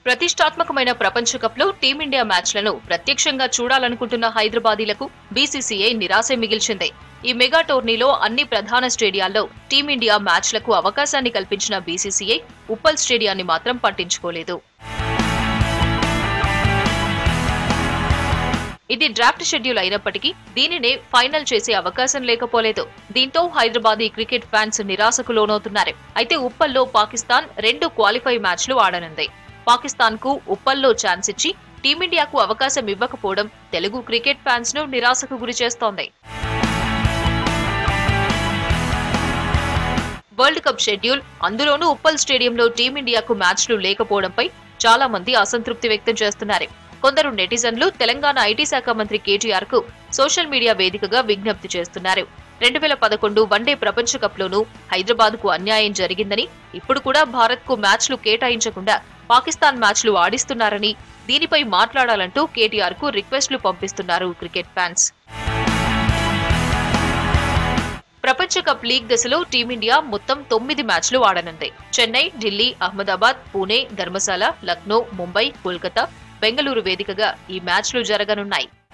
ప్రతిష్టాత్మకమైన ప్రపంచ కప్ లో టీమిండియా మ్యాచ్లను ప్రత్యక్షంగా చూడాలనుకుంటున్న హైదరాబాదీలకు బీసీసీఐ నిరాశ మిగిల్చింది ఈ మెగా టోర్నీలో అన్ని ప్రధాన స్టేడియాల్లో టీమిండియా మ్యాచ్లకు అవకాశాన్ని కల్పించిన బీసీసీఐ ఉప్పల్ స్టేడియాన్ని మాత్రం పట్టించుకోలేదు ఇది డ్రాఫ్ట్ షెడ్యూల్ అయినప్పటికీ దీనినే ఫైనల్ చేసే అవకాశం లేకపోలేదు దీంతో హైదరాబాదీ క్రికెట్ ఫ్యాన్స్ నిరాశకు లోనవుతున్నారు అయితే ఉప్పల్లో పాకిస్తాన్ రెండు క్వాలిఫై మ్యాచ్లు ఆడనుంది పాకిస్తాన్ కు ఉప్పల్లో ఛాన్స్ ఇచ్చి టీమిండియాకు అవకాశం ఇవ్వకపోవడం తెలుగు క్రికెట్ ఫ్యాన్స్ ను నిరాశకు గురి చేస్తోంది వరల్డ్ కప్ షెడ్యూల్ అందులోనూ ఉప్పల్ స్టేడియంలో టీమిండియాకు మ్యాచ్లు లేకపోవడంపై చాలా మంది అసంతృప్తి వ్యక్తం చేస్తున్నారు కొందరు నెటిజన్లు తెలంగాణ ఐటీ శాఖ మంత్రి కేటీఆర్ కు సోషల్ మీడియా వేదికగా విజ్ఞప్తి చేస్తున్నారు రెండు వేల పదకొండు వన్డే ప్రపంచ కప్ లోనూ హైదరాబాద్ కు అన్యాయం జరిగిందని ఇప్పుడు కూడా భారత్ కు మ్యాచ్లు కేటాయించకుండా పాకిస్తాన్ మ్యాచ్లు ఆడిస్తున్నారని దీనిపై మాట్లాడాలంటూ కేటీఆర్ కు రిక్వెస్ట్లు పంపిస్తున్నారు క్రికెట్ ఫ్యాన్స్ ప్రపంచ కప్ లీగ్ దశలో టీమిండియా మొత్తం తొమ్మిది మ్యాచ్లు ఆడనుంది చెన్నై ఢిల్లీ అహ్మదాబాద్ పూణే ధర్మశాల లక్నో ముంబై కోల్కతా బెంగళూరు వేదికగా ఈ మ్యాచ్లు జరగనున్నాయి